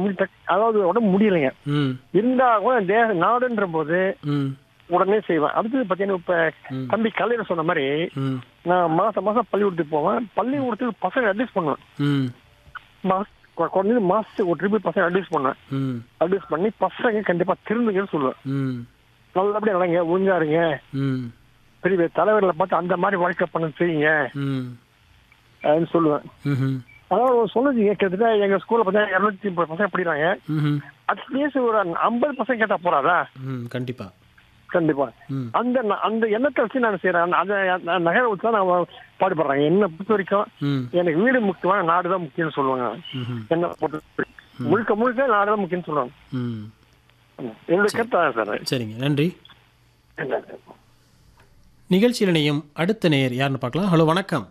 முடி- அதாவது உடம்பு முடியலைங்க ம் இருந்தா கூட தேச நாடுன்ற போது ம் உடனே செய்வேன் அடுத்தது பார்த்தீங்கன்னா இப்ப ம். தம்பி கலையில சொன்ன மாதிரி ம் நான் மாசம் மாசம் பள்ளிக்கூடத்துக்கு போவேன் பள்ளிக்கூடத்துக்கு பசங்க அட்வைஸ் பண்ணுவேன் ம் மாச கொ- குறைஞ்சது மாசத்துக்கு ஒரு ட்ரிப்பு பசங்க அட்வைஸ் பண்ணுவேன் ம் அட்வைஸ் பண்ணி பசங்க கண்டிப்பா திருந்துங்கன்னு சொல்லுவேன் ம் நல்லபடியா நடங்க ஒழுங்கா இருங்க ம் பெரிய பெரிய தலைவர்களை பார்த்து அந்த மாதிரி வாழ்க்கை பண்ண செய்யுங்க ம் அப்படின்னு சொல்லுவேன் ம்ஹும். அதாவது சொன்னதுங்க கிட்டத்தட்ட எங்க ஸ்கூல்ல பார்த்தீங்கன்னா இரநூத்தி முப்பது பசங்க படிக்கிறாங்க ம்ஹும். அட்லீஸ்ட் ஒரு ஐம்பது பசங்க கேட்டா போறாதா ம் கண்டிப்பா கண்டிப்பா ம் அந்த ந- அந்த எண்ணத்தை வச்சு நான் செய்யறேன் அந்த அந்த நகரை வச்சு தான் நான் பாடுபடுறேன் என்னை பொறுத்த வரைக்கும் ம் எனக்கு வீடு முக்கியமான நாடு தான் முக்கியம்னு சொல்லுவாங்க ம்ஹும். என்ன பொறுத்த முழுக்க முழுக்க நாடு தான் முக்கியம்னு சொல்லுவாங்க ம் என்னோட கருத்து அதான் சார் சரிங்க நன்றி என்ன நிகழ்ச்சியில் இணையும் அடுத்த நேயர் யாருன்னு பார்க்கலாம் ஹலோ வணக்கம்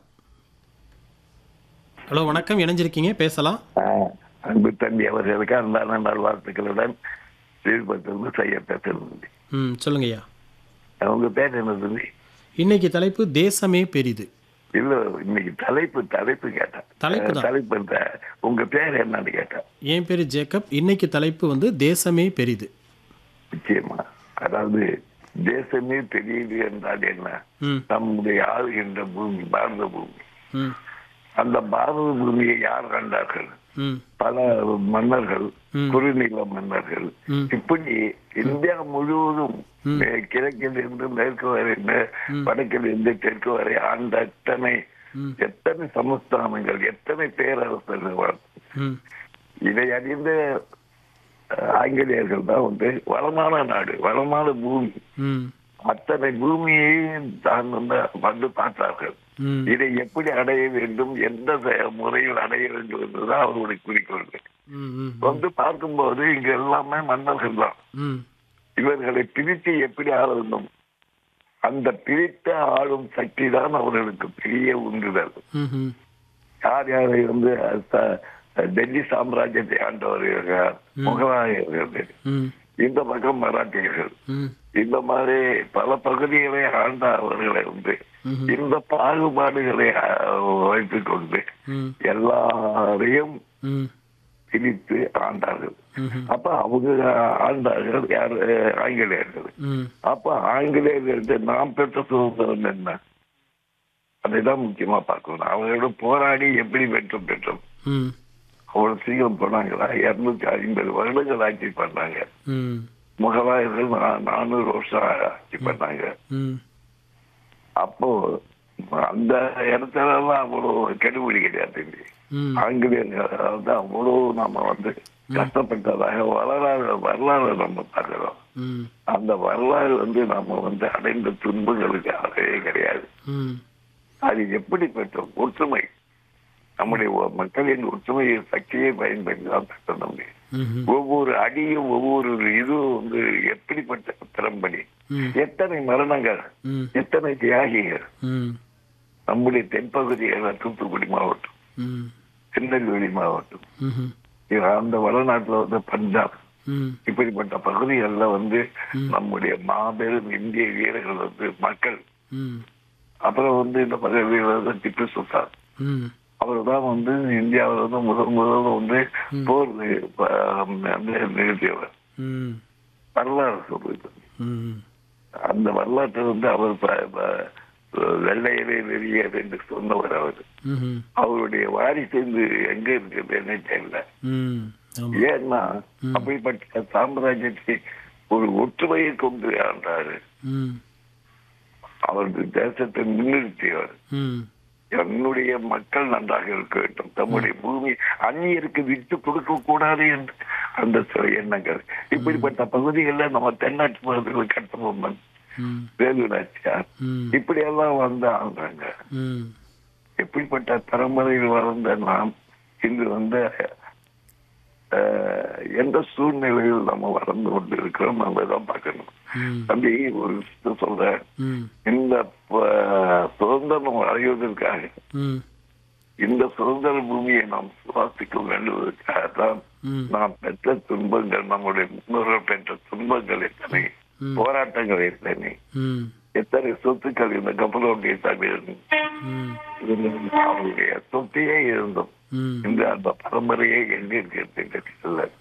ஹலோ வணக்கம் இணைஞ்சிருக்கீங்க பேசலாம் ஆஹ் அன்பு தம்பி அவர்களுக்கு அன்பான நல்வாழ்த்துக்களுடன் விழுப்புரத்திலிருந்து செய்ய பேசுறது ம் சொல்லுங்கய்யா உங்க பேர் என்ன தம்பி இன்னைக்கு தலைப்பு தேசமே பெரிது இல்ல இன்னைக்கு தலைப்பு தலைப்பு கேட்டேன் தலைப்பு தான். அஹ் தலைப்பு இந்த உங்க பேர் என்னன்னு கேட்டேன் என் பேர் ஜேக்கப் இன்னைக்கு தலைப்பு வந்து தேசமே பெரிது நிச்சயமா அதாவது தேசமே தெரியுது என்றால் என்ன ம் நம்முடைய ஆளுகின்ற பூமி பாரத பூமி ம் அந்த பாரத பூமியை யார் கண்டார்கள் ம் பல மன்னர்கள் ம். குறுநில மன்னர்கள் ம். இப்படி இந்தியா முழுவதும் ம். அஹ், கிழக்கில் இருந்து மேற்கு வரை நே- வடக்கில் இருந்து தெற்கு வரை ஆண்ட அத்தனை ம். எத்தனை சமஸ்தானங்கள் எத்தனை பேரரசர்கள் வாழ்- ம் இதை அறிந்த அஹ், ஆங்கிலேயர்கள் தான் வந்து வளமான நாடு வளமான பூமி ம் அத்தனை பூமியை தான் வந்து வந்து பார்த்தார்கள் ம் இதை எப்படி அடைய வேண்டும் எந்த செ- முறையில் அடைய வேண்டும் என்றுதான் அவர்களுடைய குறிக்கோள்கள் ம் ம் வந்து பார்க்கும்போது இங்க எல்லாமே மன்னர்கள் தான் ம் இவர்களை பிரித்து எப்படி ஆள வேண்டும் அந்த பிரித்த ஆளும் சக்தி தான் அவர்களுக்கு பெரிய உந்துதல் ம்ஹும். யார் யாரை வந்து அஹ், ச- டெல்லி சாம்ராஜ்யத்தை ஆண்டவர்கள் முகலாயர்கள் ம் இந்த பக்கம் மராட்டியர்கள் ம் இந்த மாதிரி பல பகுதிகளை ஆண்ட அவர்களை வந்து ம்ஹும். இந்த பாகுபாடுகளை அஹ், வைத்துக் கொண்டு ம் எல்லாரையும் ம் பிரித்து ஆண்டார்கள் ம்ஹும். அப்ப அவங்க ஆண்டார்கள் யார் ஆங்கிலேயர்கள் ம் அப்ப ஆங்கிலேயர்களுக்கு நாம் பெற்ற சுதந்திரம் என்ன அதைதான் முக்கியமா பார்க்கணும் அவங்களோட போராடி எப்படி வெற்றி பெற்றோம் ம் அவ்வளவு சீக்கிரம் போனாங்களா இருநூத்தி ஐம்பது வருடங்கள் ஆட்சி பண்ணாங்க ம் முகலாயர்கள் நா- நானூறு வருஷம் ஆட்சி பண்ணாங்க ம் அப்போ அந்த இடத்துல எல்லாம் அவ்வளவு கெடுபிடி கிடையாது ம் ஆங்கிலேயர்கள் வந்து அவ்வளவு நம்ம வந்து கஷ்டப்பட்டதாக வரலாறு வரலாறு நம்ம பார்க்கிறோம் ம் அந்த வரலாறு வந்து நம்ம வந்து அடைந்த துன்பங்களுக்கு அளவே கிடையாது ம் அது எப்படி பெற்றோம் ஒற்றுமை நம்முடைய ஒ- மக்களின் ஒற்றுமையை சக்தியை பயன்படுத்தி தான் பெற்ற முடியும் ம்ஹும். ஒவ்வொரு அடியும் ஒவ்வொரு இதுவும் வந்து எப்படிப்பட்ட திறம்படி ம் எத்தனை மரணங்கள் ம் எத்தனை தியாகிகள் ம் நம்முடைய தென்பகுதியில் தூத்துக்குடி மாவட்டம் ம் திருநெல்வேலி மாவட்டம் ம்ஹும். இது அந்த வடநாட்டுல வந்து பஞ்சாப் ம் இப்படிப்பட்ட பகுதிகள்ல வந்து நம்முடைய மாபெரும் இந்திய வீரர்கள் வந்து மக்கள் ம் அப்புறம் வந்து இந்த பகுதியில் வந்து திப்பு சுல்தான் ம் அவர் தான் வந்து இந்தியாவில் வந்து முதல் முதல்ல வந்து போர் நி- ப- வந்து நிறுத்தியவர் ம் வரலாறு சொல்றது ம் அந்த வரலாற்றை வந்து அவர் ப- ப- வெள்ளையிலே வெளியேறு என்று சொன்னவர் அவர் ம்ஹும். அவருடைய வாரிசு வந்து எங்க இருக்குது என்ன தெரியல ம் ஆமா ஏன்னா அப்படிப்பட்ட சாம்ராஜ்யத்தை ஒரு ஒற்றுமையை கொண்டு ஆண்டாரு ம் அவரது தேசத்தை முன்னிறுத்தியவர் ம் என்னுடைய மக்கள் நன்றாக இருக்க வேண்டும் தம்முடைய பூமி அந்நியருக்கு விட்டு கொடுக்க கூடாது என்று அந்த சில எண்ணங்கள் இப்படிப்பட்ட பகுதிகளில் நம்ம தென்னாட்டு பகுதிகளில் கட்டபொம்மன் ம் வேலுநாச்சியார் ம் இப்படி எல்லாம் வந்து ஆண்டாங்க ம் எப்படிப்பட்ட தலைமுறையில் வளர்ந்த நாம் இன்று வந்து அஹ், எந்த சூழ்நிலையில் நம்ம வளர்ந்து கொண்டு இருக்கிறோம் நம்ம தான் பார்க்கணும் ம் தம்பி ஒரு விஷயம் சொல்றேன் ம் இந்த அஹ், சுதந்திரம் அடைவதற்காக ம் இந்த சுதந்திர பூமியை நாம் சுவாசிக்க வேண்டுவதற்காக தான் ம் நாம் பெற்ற துன்பங்கள் நம்முடைய முன்னோர்கள் பெற்ற துன்பங்கள் எத்தனை ம். போராட்டங்கள் எத்தனை ம் எத்தனை சொத்துக்கள் இந்த கப்பலோடைய தமிழ் ம் அவருடைய சொத்தையே இருந்தோம் ம் இந்த அந்த பரம்பரையை எங்க இருக்கிறது